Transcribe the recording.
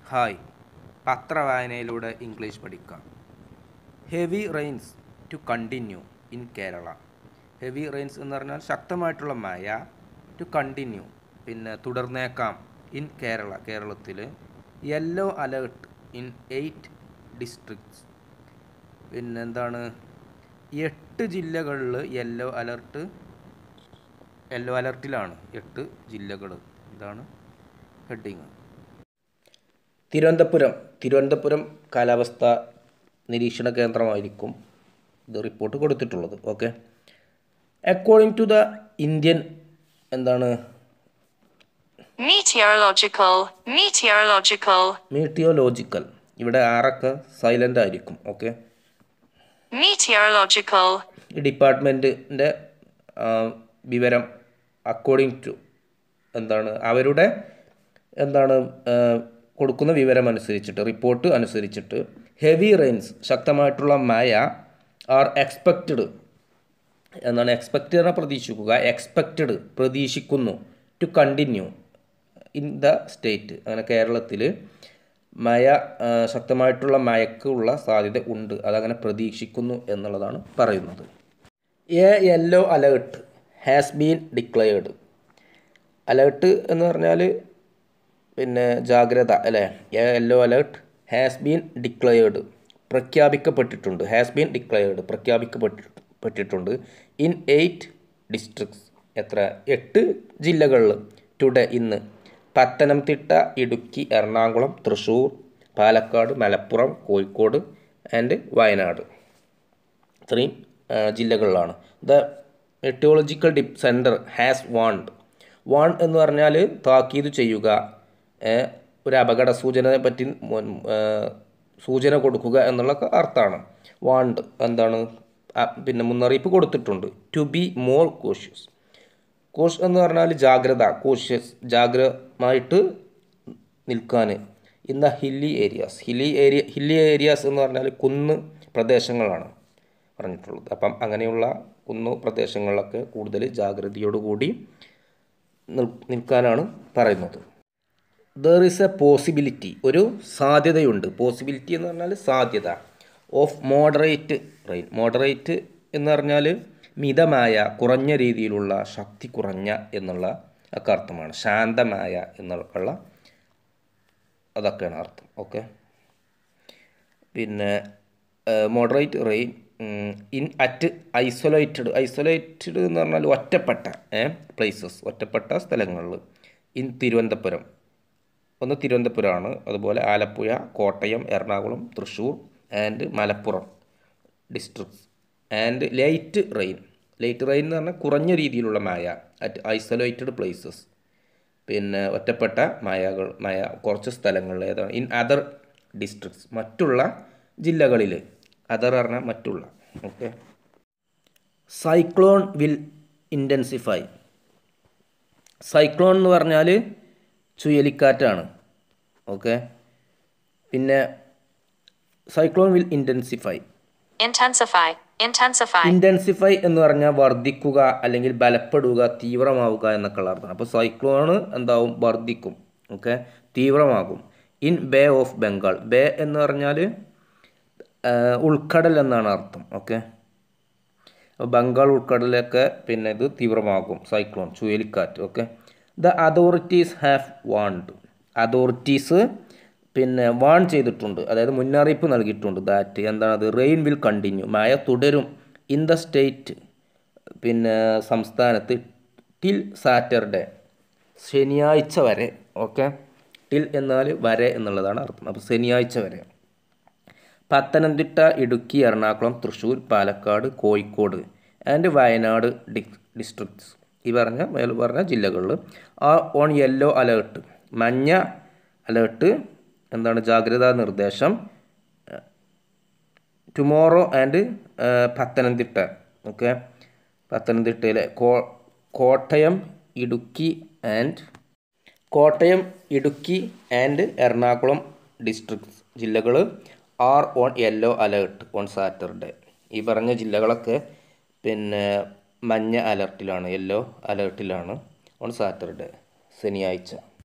hi പത്രവായനയിലൂടെ English പഠിക്കാം heavy rains to continue in Kerala heavy rains എന്ന് പറഞ്ഞാൽ ശക്തമായിട്ടുള്ള മഴ ടു കണ്ടിന്യൂ പിന്നെ തുടർന്നേക്കാം ഇൻ കേരള കേരളത്തിൽ yellow alert in eight districts പിന്നെ എന്താണ് എട്ട് ജില്ലകളിൽ യെല്ലോ അലർട്ട് യെല്ലോ അലർട്ടിലാണ് എട്ട് ജില്ലകൾ ഇതാണ് ഹെഡിങ് തിരുവനന്തപുരം തിരുവനന്തപുരം കാലാവസ്ഥ നിരീക്ഷണ കേന്ദ്രമായിരിക്കും ഇത് റിപ്പോർട്ട് കൊടുത്തിട്ടുള്ളത് okay according to the Indian എന്താണ് Meteorological, meteorological, മീറ്റിയോലോജിക്കൽ ഇവിടെ ആറൊക്കെ സൈലൻ്റ് ആയിരിക്കും ഓക്കെ meteorological, ഈ ഡിപ്പാർട്ട്മെൻറ്റിൻ്റെ വിവരം അക്കോർഡിംഗ് ടു എന്താണ് അവരുടെ എന്താണ് ആ, കൊടുക്കുന്ന വിവരം അനുസരിച്ചിട്ട് റിപ്പോർട്ട് അനുസരിച്ചിട്ട് ഹെവി റെയിൻസ് ശക്തമായിട്ടുള്ള മഴ ആർ എക്സ്പെക്റ്റഡ് എന്നാണ് എക്സ്പെക്റ്റ് പറഞ്ഞാൽ പ്രതീക്ഷിക്കുക എക്സ്പെക്റ്റഡ് പ്രതീക്ഷിക്കുന്നു to continue in the state അങ്ങനെ കേരളത്തിൽ മഴ ആ, ശക്തമായിട്ടുള്ള മഴയ്ക്കുള്ള സാധ്യത ഉണ്ട് അതങ്ങനെ പ്രതീക്ഷിക്കുന്നു എന്നുള്ളതാണ് പറയുന്നത് a yellow alert has been declared alert എന്ന് പറഞ്ഞാൽ പിന്നെ ജാഗ്രത അല്ലേ a yellow alert has been declared പ്രഖ്യാപിക്കപ്പെട്ടിട്ടുണ്ട് ഹാസ് ബീൻ ഡിക്ലെയർഡ് പ്രഖ്യാപിക്കപ്പെട്ടിട്ടുണ്ട് ഇൻ എയ്റ്റ് ഡിസ്ട്രിക്ട്സ് എത്ര എട്ട് ജില്ലകളിൽ ടുഡേ ഇന്ന് പത്തനംതിട്ട ഇടുക്കി എറണാകുളം തൃശ്ശൂർ പാലക്കാട് മലപ്പുറം കോഴിക്കോട് ആൻഡ് വയനാട് ഇത്രയും ആ, ജില്ലകളിലാണ് ദ മെറ്റിയോളജിക്കൽ ഡിപ് സെൻറ്റർ ഹാസ് വാണ്ട് വാൺ എന്ന് പറഞ്ഞാൽ താക്കീത് ചെയ്യുക ഏ, ഒരു അപകട സൂചനയെ പറ്റി മുൻ- ആ, സൂചന കൊടുക്കുക എന്നുള്ള അർത്ഥമാണ് വാണ്ട് എന്താണ് ആ, പിന്നെ മുന്നറിയിപ്പ് കൊടുത്തിട്ടുണ്ട് ടു ബി മോർ കോഷ്യസ് കോഷ് എന്ന് പറഞ്ഞാൽ ജാഗ്രത കോഷ്യസ് ജാഗ്രമായിട്ട് നിൽക്കാൻ in the hilly areas hilly area hilly areas എന്ന് പറഞ്ഞാൽ കുന്ന് പ്രദേശങ്ങളാണ് പറഞ്ഞിട്ടുള്ളത് അപ്പം അങ്ങനെയുള്ള കുന്നു പ്രദേശങ്ങളിലൊക്കെ കൂടുതൽ ജാഗ്രതയോടുകൂടി നിൽ- നിൽക്കാനാണ് പറയുന്നത് ദർ ഈസ് എ പോസിബിലിറ്റി ഒരു സാധ്യതയുണ്ട് പോസിബിലിറ്റി എന്ന് പറഞ്ഞാൽ സാധ്യത ഓഫ് മോഡറേറ്റ് റെയിൻ മോഡറേറ്റ് എന്ന് പറഞ്ഞാൽ മിതമായ കുറഞ്ഞ രീതിയിലുള്ള ശക്തി കുറഞ്ഞ എന്നുള്ള ഒക്കെ അർത്ഥമാണ് ശാന്തമായ എന്നുള്ള അതൊക്കെയാണ് അർത്ഥം ഓക്കെ പിന്നെ moderate rain in at isolated isolated എന്ന് പറഞ്ഞാൽ ഒറ്റപ്പെട്ട പ്ലേസസ് ഒറ്റപ്പെട്ട സ്ഥലങ്ങളിൽ ഇൻ തിരുവനന്തപുരം ഒന്ന് തിരുവനന്തപുരമാണ് അതുപോലെ Alappuzha Kottayam Ernakulam Thrissur and Malappuram districts and light rain light rain എന്ന് പറഞ്ഞാൽ കുറഞ്ഞ രീതിയിലുള്ള മഴ അറ്റ് ഐസൊലേറ്റഡ് പ്ലേസസ് പിന്നെ ഒറ്റപ്പെട്ട മഴകൾ മഴ കുറച്ച് സ്ഥലങ്ങളിൽ ഏതാണ് ഇൻ അതർ ഡിസ്ട്രിക്ട്സ് മറ്റുള്ള ജില്ലകളിൽ അതർ പറഞ്ഞാൽ മറ്റുള്ള okay cyclone will intensify cyclone എന്ന് പറഞ്ഞാൽ ചുഴലിക്കാറ്റാണ് ഓക്കെ പിന്നെ cyclone will intensify intensify, intensify, intensify എന്ന് പറഞ്ഞാൽ വർദ്ധിക്കുക അല്ലെങ്കിൽ ബലപ്പെടുക തീവ്രമാവുക എന്നൊക്കെയുള്ള അർത്ഥമാണ് അപ്പോൾ സൈക്ലോൺ എന്താവും വർദ്ധിക്കും ഓക്കെ തീവ്രമാകും in bay of Bengal bay എന്ന് പറഞ്ഞാൽ ഉൾക്കടൽ എന്നാണ് അർത്ഥം ഓക്കെ അപ്പോൾ ബംഗാൾ ഉൾക്കടലൊക്കെ പിന്നെ ഇത് തീവ്രമാകും സൈക്ലോൺ ചുഴലിക്കാറ്റ് okay the authorities have warned authorities പിന്നെ വാൺ ചെയ്തിട്ടുണ്ട് അതായത് മുന്നറിയിപ്പ് നൽകിയിട്ടുണ്ട് ദാറ്റ് എന്താണത് റെയിൻ വിൽ കണ്ടിന്യൂ മഴ തുടരും ഇൻ ദ സ്റ്റേറ്റ് പിന്നെ സംസ്ഥാനത്ത് ടിൽ സാറ്റർഡേ ശനിയാഴ്ച വരെ ഓക്കെ ടിൽ എന്നാൽ വരെ എന്നുള്ളതാണ് അർത്ഥം അപ്പോൾ ശനിയാഴ്ച വരെ പത്തനംതിട്ട ഇടുക്കി എറണാകുളം തൃശ്ശൂർ പാലക്കാട് കോഴിക്കോട് ആൻഡ് വയനാട് ഡി ഡിസ്ട്രിക്ട്സ് ഈ പറഞ്ഞ മേൽ പറഞ്ഞ ജില്ലകളിൽ ആ ഓൺ യെല്ലോ അലേർട്ട് മഞ്ഞ അലേർട്ട് എന്താണ് ജാഗ്രതാ നിർദ്ദേശം ടുമോറോ ആൻഡ് പത്തനംതിട്ട ഓക്കെ പത്തനംതിട്ടയിലെ കോ Kottayam Idukki and Kottayam Idukki and Ernakulam districts ജില്ലകൾ are on yellow alert on Saturday ഈ പറഞ്ഞ ജില്ലകളൊക്കെ പിന്നെ മഞ്ഞ അലർട്ടിലാണ് യെല്ലോ അലേർട്ടിലാണ് ഓൺ സാറ്റർഡേ ശനിയാഴ്ച